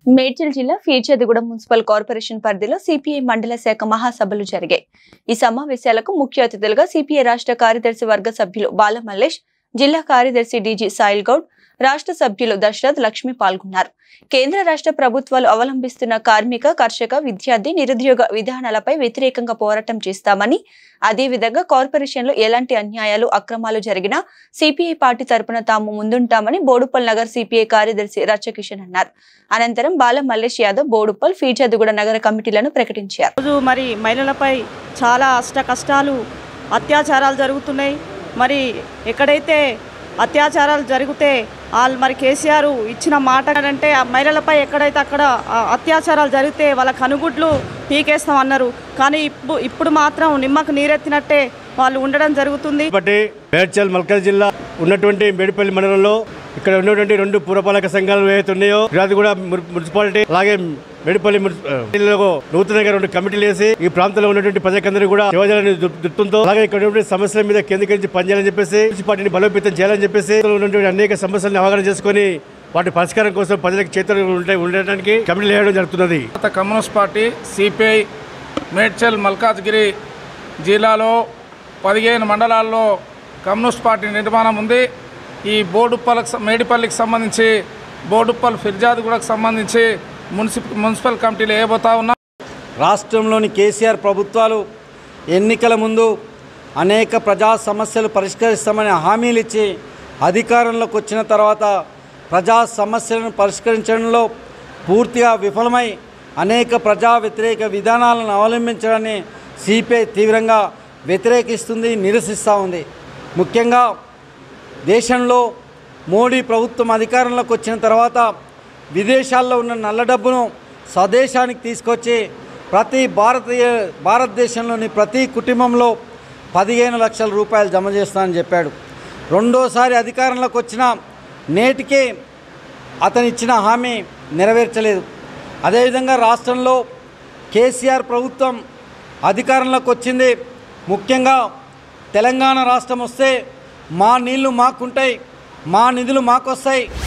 మేడ్చల్ జిల్లా Peerzadiguda municipal corporation పరిధిలో CPI మండల శాఖ మహాసభలు జరిగాయి ఈ సమావేశాలకు ముఖ్య అతిథులుగా సిపిఐ రాష్ట్ర కార్యదర్శి వర్గ సభ్యులు బాల మల్లేష్ జిల్లా కార్యదర్శి డీజీ సాయిల్ గౌడ్ రాష్ట్ర సభ్యులు దశరథ్ లక్ష్మి పాల్గొన్నారు కేంద్ర రాష్ట్ర ప్రభుత్వాలు అవలంబిస్తున్న కార్మిక కర్షక విద్యార్థి నిరుద్యోగ విధానాలపై వ్యతిరేకంగా పోరాటం చేస్తామని అదేవిధంగా కార్పొరేషన్లో ఎలాంటి అన్యాయాలు అక్రమాలు జరిగినా సిపిఐ పార్టీ తరపున తాము ముందుంటామని బోడుపల్ నగర్ సిపిఐ కార్యదర్శి రచ్చకిషన్ అన్నారు అనంతరం బాల మల్లేష్ యాదవ్ బోడుపల్ ఫీచర్దుగూడ నగర కమిటీలను ప్రకటించారు రోజు మరి మహిళలపై చాలా అష్ట కష్టాలు అత్యాచారాలు జరుగుతున్నాయి మరి ఎక్కడైతే అత్యాచారాలు జరిగితే వాళ్ళు మరి కేసీఆర్ ఇచ్చిన మాట అంటే ఆ మహిళలపై ఎక్కడైతే అక్కడ ఆ అత్యాచారాలు జరిగితే వాళ్ళ కనుగుడ్లు పీకేస్తాం అన్నారు కానీ ఇప్పుడు ఇప్పుడు మాత్రం నిమ్మకు నీరెత్తినట్టే వాళ్ళు ఉండడం జరుగుతుంది బట్టి మేడ్చల్ మల్కాజ్ జిల్లా ఉన్నటువంటి మేడిపల్లి మండలంలో ఇక్కడ ఉన్నటువంటి రెండు పురపాలక సంఘాలు ఏవైతే ఉన్నాయో ఇది కూడా మున్సిపాలిటీ అలాగే మేడిపల్లి మున్సిపాలిటీలో నూతనంగా రెండు కమిటీలు వేసి ఈ ప్రాంతంలో ఉన్నటువంటి ప్రజలందరూ కూడా యువజనాన్ని దృష్టితో అలాగే ఇక్కడ ఉన్నటువంటి సమస్యల మీద కేంద్రీకరించి పనిచేయాలని చెప్పేసి మున్సిపాలిటీని బలోపేతం చేయాలని చెప్పేసి ఇక్కడ ఉన్నటువంటి అనేక సమస్యలను అవగాహన చేసుకొని వాటి పరిష్కారం కోసం ప్రజలకు చేతులు ఉండే- ఉండడానికి కమిటీలు వేయడం జరుగుతున్నది భారత communist party CPI Medchal Malkajgiri జిల్లాలో పదిహేను మండలాల్లో కమ్యూనిస్ట్ పార్టీ నిర్మాణం ఉంది ఈ బోడుప్పలకు స- మేడిపల్లికి సంబంధించి బోడుప్పల్ ఫిర్జాద్గూడకు సంబంధించి మున్సిపల్ మున్సిపల్ కమిటీలు వేయబోతా ఉన్నాం రాష్ట్రంలోని కేసీఆర్ ప్రభుత్వాలు ఎన్నికల ముందు అనేక ప్రజా సమస్యలు పరిష్కరిస్తామని హామీలు ఇచ్చి అధికారంలోకి వచ్చిన తర్వాత ప్రజా సమస్యలను పరిష్కరించడంలో పూర్తిగా విఫలమై అనేక ప్రజా వ్యతిరేక విధానాలను అవలంబించడాన్ని సిపిఐ తీవ్రంగా వ్యతిరేకిస్తుంది నిరసిస్తూ ఉంది ముఖ్యంగా దేశంలో మోడీ ప్రభుత్వం అధికారంలోకి వచ్చిన తర్వాత విదేశాల్లో ఉన్న నల్ల డబ్బును స్వదేశానికి తీసుకొచ్చి ప్రతి భారతీయ భారతదేశంలోని ప్రతి కుటుంబంలో పదిహేను లక్షల రూపాయలు జమ చేస్తానని చెప్పాడు రెండోసారి అధికారంలోకి వచ్చిన నేటికే అతను ఇచ్చిన హామీ నెరవేర్చలేదు అదేవిధంగా రాష్ట్రంలో కేసీఆర్ ప్రభుత్వం అధికారంలోకి వచ్చింది ముఖ్యంగా తెలంగాణ రాష్ట్రం వస్తే మా నీళ్లు మాకుంటాయి మా నిధులు మాకొస్తాయి